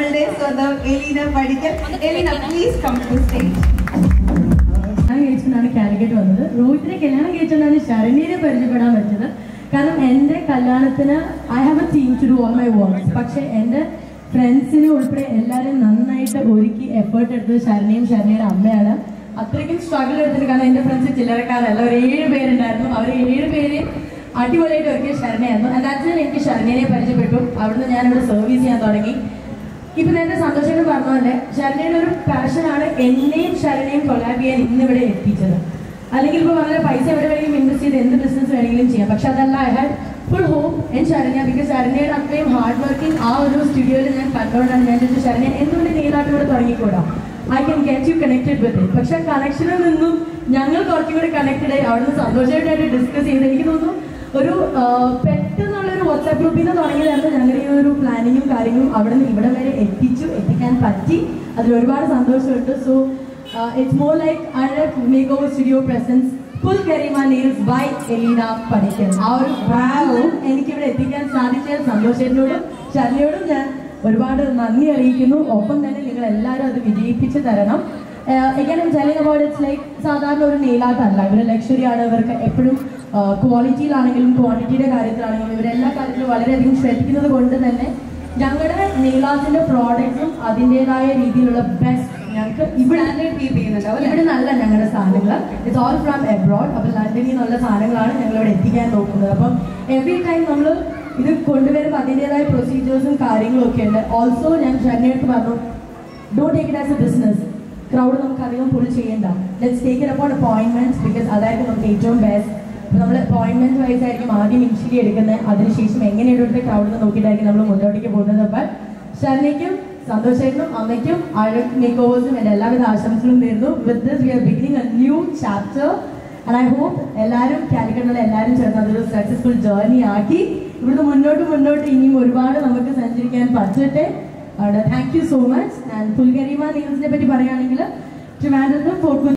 നമ്മളുടെ സ്വന്തം എലീന പഠിക്കൽ Elina please come to stage കല്യാണം കഴിച്ചുകൊണ്ടാണ് കാലിക്കറ്റ് വന്നത് റോഹിത്തിനെ കല്യാണം കഴിച്ചുകൊണ്ടാണ് ശരണ്യനെ പരിചയപ്പെടാൻ പറ്റത് കാരണം എൻ്റെ കല്യാണത്തിന് I have a team to do all my works പക്ഷേ എൻ്റെ ഫ്രണ്ട്സിനെ ഉൾപ്പെടെ എല്ലാവരെയും നന്നായിട്ട് ഒരുക്കി എഫേർട്ട് എടുത്തത് ശരണ്യയും ശരണ്യയുടെ അമ്മയാണ് അത്രയ്ക്കും സ്ട്രഗിൾ എടുത്തിട്ട് കാരണം എൻ്റെ ഫ്രണ്ട്സ് ചില്ലറക്കാരല്ല ഒരു ഏഴ് പേരുണ്ടായിരുന്നു അവർ ഏഴ് പേരെയും അടിപൊളിയായിട്ട് ഒരുക്കിയ ശരണ്യായിരുന്നു ആൻഡ് അതിൽ എനിക്ക് ശരണ്യനെ പരിചയപ്പെട്ടു അവിടുന്ന് ഞാനിവിടെ സർവീസ് ചെയ്യാൻ തുടങ്ങി ഇപ്പൊ നേരത്തെ സന്തോഷം പറഞ്ഞ പോലെ ശരണ്യയുടെ ഒരു പാഷനാണ് എന്നെയും ശരണ്യയും കൊളാബ് ചെയ്യാൻ ഇന്ന് ഇവിടെ എത്തിച്ചത് അല്ലെങ്കിൽ ഇപ്പൊ വളരെ പൈസ എവിടെ വേണമെങ്കിലും ഇൻവെസ്റ്റ് ചെയ്ത് എന്ത് ബിസിനസ് വേണമെങ്കിലും ചെയ്യാം പക്ഷെ അതല്ല I had full hope in Saranya because ശരണ്യയുടെ അത്രയും ഹാർഡ് വർക്കിംഗ് ആ ഒരു സ്റ്റുഡിയോയിൽ ഞാൻ കണ്ടുകൊണ്ടാണ് ഞാൻ ചോദിച്ചത് ശരണ്യ എന്തുകൊണ്ട് നീലാട്ട് ഇവിടെ തുടങ്ങിക്കൂടാ I can get you connected with it പക്ഷെ കണക്ഷനിൽ നിന്നും ഞങ്ങൾ കുറച്ചും കൂടി കണക്റ്റഡ് ആയി അവിടുന്ന് സന്തോഷമായിട്ട് ഡിസ്കസ് ചെയ്ത് എനിക്ക് തോന്നുന്നു ഒരു ആ, പെട്ടെന്നുള്ള ഒരു വാട്സാപ്പ് ഗ്രൂപ്പിൽ നിന്ന് തുടങ്ങിയതായിരുന്നു ഞങ്ങളുടെ ഈ ഒരു പ്ലാനിങ്ങും കാര്യങ്ങളും അവിടെ നിന്ന് ഇവിടെ വരെ എത്തിച്ചു എത്തിക്കാൻ പറ്റി അതിൽ ഒരുപാട് സന്തോഷമുണ്ട് so it's more like Azhaku make over studio presence ഫുൾ കരിമ നെയിൽസ് ബൈ എലീന പണിക്കൽ ആ ഒരു ഭാവവും എനിക്കിവിടെ എത്തിക്കാൻ സാധിച്ച സന്തോഷത്തിനോടും ശരണ്യോടും ഞാൻ ഒരുപാട് നന്ദി അറിയിക്കുന്നു ഒപ്പം തന്നെ നിങ്ങൾ എല്ലാവരും അത് വിജയിപ്പിച്ച് തരണം എങ്ങനെ ടെലിംഗ് അബൌട്ട് ഇറ്റ്സ് ലൈക്ക് സാധാരണ ഒരു നെയിലാട്ടല്ല ഇവര് ലക്ഷറി ആണ് ഇവർക്ക് എപ്പോഴും ക്വാളിറ്റിയിലാണെങ്കിലും ക്വാണ്ടിറ്റിയുടെ കാര്യത്തിലാണെങ്കിലും ഇവരെല്ലാ കാര്യത്തിലും വളരെയധികം ശ്രദ്ധിക്കുന്നത് കൊണ്ട് തന്നെ ഞങ്ങളുടെ നെയിലാസിന്റെ പ്രോഡക്ട്സും അതിൻ്റെതായ രീതിയിലുള്ള ബെസ്റ്റ് ഞങ്ങൾക്ക് ഇവിടെ കീപ്പ് ചെയ്യുന്നുണ്ടാവും അല്ലേ ഇവിടെ നല്ല ഞങ്ങളുടെ സാധനങ്ങൾ ഇറ്റ്സ് ഓൾ ഫ്രം എബ്രോഡ് അപ്പോൾ ലണ്ടനിൽ നിന്നുള്ള സാധനങ്ങളാണ് ഞങ്ങൾ ഇവിടെ എത്തിക്കാൻ നോക്കുന്നത് അപ്പം എവറി ടൈം നമ്മൾ ഇത് കൊണ്ടുവരുമ്പോൾ അതിൻ്റെതായ പ്രൊസീജിയേഴ്സും കാര്യങ്ങളും ഒക്കെ ഉണ്ട് ഓൾസോ ഞാൻ ഷർണയെടുത്ത് പറഞ്ഞു do take it as a business crowd നമുക്ക് അധികം ഫുൾ ചെയ്യണ്ട let's take it upon appointments because അതായിരിക്കും നമുക്ക് ഏറ്റവും ബെസ്റ്റ് നമ്മൾ അപ്പോയിൻമെന്റ് വൈസ് ആയിരിക്കും ആദ്യം ഇനിഷ്യലി എടുക്കുന്നത് അതിനുശേഷം എങ്ങനെ ഇവിടുത്തെ ക്രൗഡിനെ നോക്കിയിട്ടായിരിക്കും നമ്മൾ മുന്നോട്ടേക്ക് പോകുന്നത് അപ്പം ഷർണയ്ക്കും സന്തോഷേട്ടനും അമ്മയ്ക്കും അഴക് മേക്ക് ഓവേഴ്സും എൻ്റെ എല്ലാവിധ ആശംസകളും നേരുന്നു with this we are beginning a new chapter and I hope എല്ലാവരും കാലിക്കറ്റുള്ള എല്ലാവരും ചേർന്ന് അതൊരു സക്സസ്ഫുൾ ജേർണി ആക്കി ഇവിടുന്ന് മുന്നോട്ട് മുന്നോട്ട് ഇനിയും ഒരുപാട് നമുക്ക് സഞ്ചരിക്കാൻ പറ്റട്ടെ thank you so much and പുൽഗരിമ നീൽസിനെ പറ്റി പറയുകയാണെങ്കിൽ ട്രിവാൻഡ്രത്തും ഫോർട്ട്